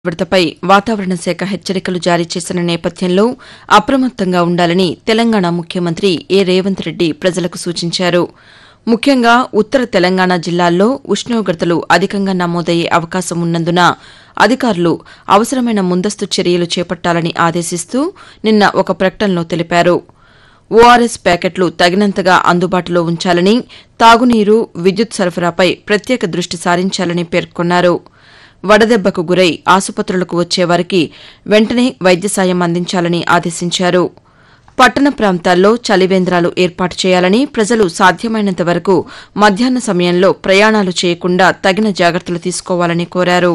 విడతపై వాతావరణ శాఖ హెచ్చరికలు జారీ చేసిన నేపథ్యంలో అప్రమత్తంగా ఉండాలని తెలంగాణ ముఖ్యమంత్రి ఏ రేవంత్ రెడ్డి ప్రజలకు సూచించారు ముఖ్యంగా ఉత్తర తెలంగాణ జిల్లాల్లో ఉష్ణోగ్రతలు అధికంగా నమోదయ్యే అవకాశం ఉన్నందున అధికారులు అవసరమైన ముందస్తు చర్యలు చేపట్టాలని ఆదేశిస్తూ నిన్న ఒక ప్రకటనలో తెలిపారు ఓఆర్ఎస్ ప్యాకెట్లు తగినంతగా అందుబాటులో ఉంచాలని తాగునీరు విద్యుత్ సరఫరాపై ప్రత్యేక దృష్టి సారించాలని పేర్కొన్నారు వడదెబ్బకు గురై ఆసుపత్రులకు వచ్చేవారికి వెంటనే వైద్య సాయం అందించాలని ఆదేశించారు పట్టణ ప్రాంతాల్లో చలివేంద్రాలు ఏర్పాటు చేయాలని ప్రజలు సాధ్యమైనంత వరకు మధ్యాహ్న సమయంలో ప్రయాణాలు చేయకుండా తగిన జాగ్రత్తలు తీసుకోవాలని కోరారు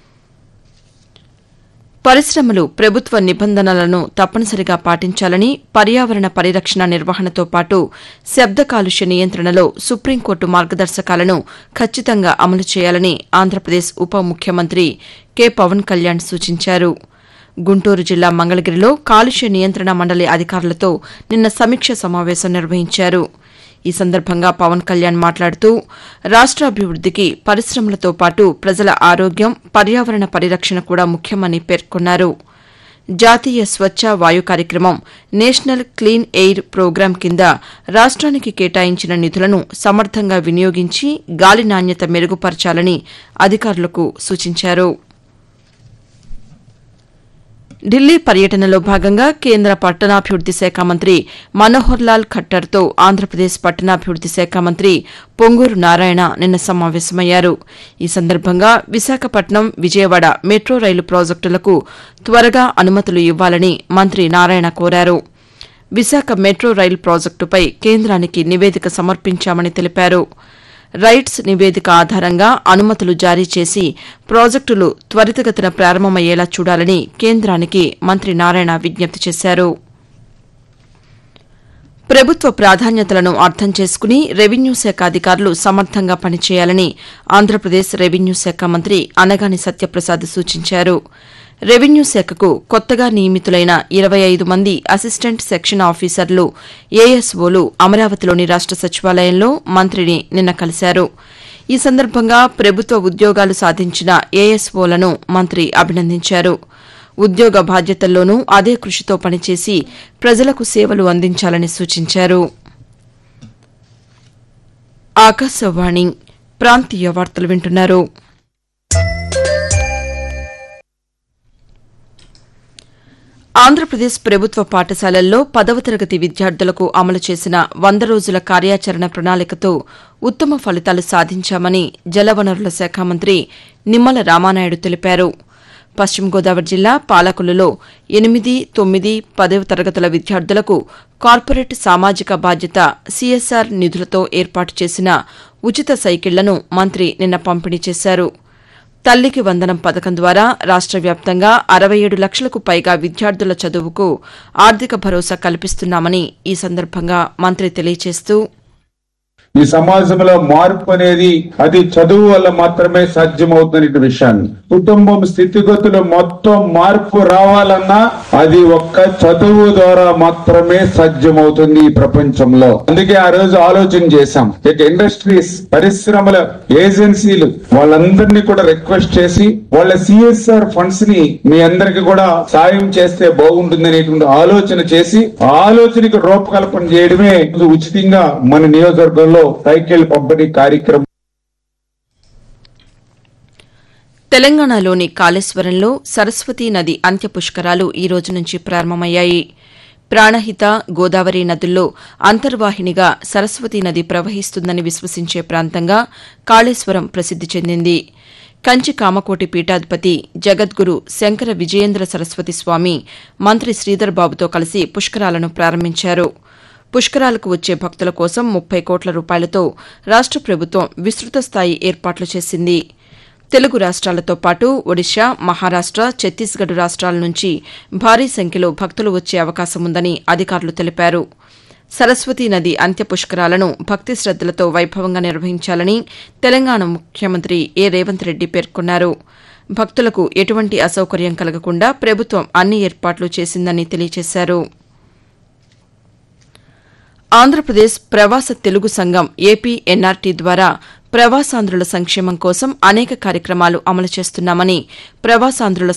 పరిశ్రమలు ప్రభుత్వ నిబంధనలను తప్పనిసరిగా పాటించాలని పర్యావరణ పరిరక్షణ నిర్వహణతో పాటు శబ్ద కాలుష్య నియంత్రణలో సుప్రీంకోర్టు మార్గదర్శకాలను ఖచ్చితంగా అమలు చేయాలని ఆంధ్రప్రదేశ్ ఉప ముఖ్యమంత్రి కె పవన్ కళ్యాణ్ సూచించారు గుంటూరు జిల్లా మంగళగిరిలో కాలుష్య నియంత్రణ మండలి అధికారులతో నిన్న సమీక్ష సమావేశం నిర్వహించారు ఈ సందర్భంగా పవన్ కళ్యాణ్ మాట్లాడుతూ రాష్ట్రాభివృద్దికి పరిశ్రమలతో పాటు ప్రజల ఆరోగ్యం పర్యావరణ పరిరక్షణ కూడా ముఖ్యమని పేర్కొన్నారు జాతీయ స్వచ్ఛ వాయు కార్యక్రమం నేషనల్ క్లీన్ ఎయిర్ ప్రోగ్రాం కింద రాష్ట్రానికి కేటాయించిన నిధులను సమర్థంగా వినియోగించి గాలి నాణ్యత మెరుగుపరచాలని అధికారులకు సూచించారు ఢిల్లీ పర్యటనలో భాగంగా కేంద్ర పట్టణాభివృద్ది శాఖ మంత్రి మనోహర్ లాల్ ఖట్టర్తో ఆంధ్రప్రదేశ్ పట్టణాభివృద్ది శాఖ మంత్రి పొంగూరు నారాయణ నిన్న సమావేశమయ్యారు ఈ సందర్భంగా విశాఖపట్నం విజయవాడ మెట్రో రైలు ప్రాజెక్టులకు త్వరగా అనుమతులు ఇవ్వాలని మంత్రి నారాయణ కోరారు విశాఖ మెట్రో రైలు ప్రాజెక్టుపై కేంద్రానికి నివేదిక సమర్పించామని తెలిపారు రైట్స్ నివేదిక ఆధారంగా అనుమతులు జారీ చేసి ప్రాజెక్టులు త్వరితగతిన ప్రారంభమయ్యేలా చూడాలని కేంద్రానికి మంత్రి నారాయణ విజ్ఞప్తి చేశారు ప్రభుత్వ ప్రాధాన్యతలను అర్థం చేసుకుని రెవెన్యూ శాఖ అధికారులు సమర్థంగా పనిచేయాలని ఆంధ్రప్రదేశ్ రెవెన్యూ శాఖ మంత్రి అనగాని సత్యప్రసాద్ సూచించారు రెవెన్యూ శాఖకు కొత్తగా నియమితులైన ఇరవై ఐదు మంది అసిస్టెంట్ సెక్షన్ ఆఫీసర్లు ఏఎస్ఓలు అమరావతిలోని రాష్ట సచివాలయంలో మంత్రిని నిన్న కలిశారు ఈ సందర్భంగా ప్రభుత్వ ఉద్యోగాలు సాధించిన ఏఎస్ఓలను మంత్రి అభినందించారు ఉద్యోగ బాధ్యతల్లోనూ అదే కృషితో పనిచేసి ప్రజలకు సేవలు అందించాలని సూచించారు ఆకాశవాణి ప్రాంతీయ వార్తలు వింటున్నారు ఆంధ్రప్రదేశ్ ప్రభుత్వ పాఠశాలల్లో పదవ తరగతి విద్యార్థులకు అమలు చేసిన వంద రోజుల కార్యాచరణ ప్రణాళికతో ఉత్తమ ఫలితాలు సాధించామని జలవనరుల శాఖ మంత్రి నిమ్మల రామానాయుడు తెలిపారు పశ్చిమ గోదావరి జిల్లా పాలకులలో ఎనిమిది తొమ్మిది పదవ తరగతుల విద్యార్థులకు కార్పొరేట్ సామాజిక బాధ్యత సీఎస్ఆర్ నిధులతో ఏర్పాటు చేసిన ఉచిత సైకిళ్లను మంత్రి నిన్న పంపిణీ చేశారు తల్లికి వందనం పథకం ద్వారా రాష్ట వ్యాప్తంగా అరవై ఏడు లక్షలకు పైగా విద్యార్థుల చదువుకు ఆర్థిక భరోసా కల్పిస్తున్నామని ఈ సందర్భంగా మంత్రి తెలియజేస్తూ ఈ సమాజంలో మార్పు అనేది అది చదువు వల్ల మాత్రమే సాధ్యమవుతున్న విషయాన్ని కుటుంబం స్థితిగతులు మొత్తం మార్పు రావాలన్నా అది ఒక్క చదువు ద్వారా మాత్రమే సాధ్యమవుతుంది ఈ ప్రపంచంలో అందుకే ఆ రోజు ఆలోచన చేశాం ఇక ఇండస్ట్రీస్ పరిశ్రమల ఏజెన్సీలు వాళ్ళందరినీ కూడా రిక్వెస్ట్ చేసి వాళ్ళ సిఎస్ఆర్ ఫండ్స్ ని మీ అందరికి కూడా సాయం చేస్తే బాగుంటుంది అనేటువంటి ఆలోచన చేసి ఆ ఆలోచనకి రూపకల్పన చేయడమే ఉచితంగా మన నియోజకవర్గంలో సైకిల్ పంపిణీ కార్యక్రమం తెలంగాణలోని కాళేశ్వరంలో సరస్వతీ నది అంత్య పుష్కరాలు ఈ రోజు నుంచి ప్రారంభమయ్యాయి ప్రాణహిత గోదావరి నదుల్లో అంతర్వాహినిగా సరస్వతీ నది ప్రవహిస్తుందని విశ్వసించే ప్రాంతంగా కాళేశ్వరం ప్రసిద్ది చెందింది కంచి కామకోటి పీఠాధిపతి జగద్గురు శంకర విజయేంద్ర సరస్వతి స్వామి మంత్రి శ్రీధర్ బాబుతో కలిసి పుష్కరాలను ప్రారంభించారు పుష్కరాలకు వచ్చే భక్తుల కోసం ముప్పై కోట్ల రూపాయలతో రాష్ట ప్రభుత్వం విస్తృత స్థాయి ఏర్పాట్లు చేసింది తెలుగు రాష్ట్రాలతో పాటు ఒడిశా మహారాష్ట ఛత్తీస్గఢ్ రాష్ట్రాల నుంచి భారీ సంఖ్యలో భక్తులు వచ్చే అవకాశం ఉందని అధికారులు తెలిపారు సరస్వతీ నది అంత్య పుష్కరాలను భక్తి శ్రద్దలతో వైభవంగా నిర్వహించాలని తెలంగాణ ముఖ్యమంత్రి ఏ రేవంత్ రెడ్డి పేర్కొన్నారు భక్తులకు ఎటువంటి అసౌకర్యం కలగకుండా ప్రభుత్వం అన్ని ఏర్పాట్లు చేసిందని తెలియజేశారు ఆంధ్రప్రదేశ్ ప్రవాస తెలుగు సంఘం ఏపీ ఎన్ఆర్టీ ద్వారా ప్రవాసాంధ్రుల సంక్షేమం కోసం అనేక కార్యక్రమాలు అమలు చేస్తున్నామని ప్రవాసాంధ్రుల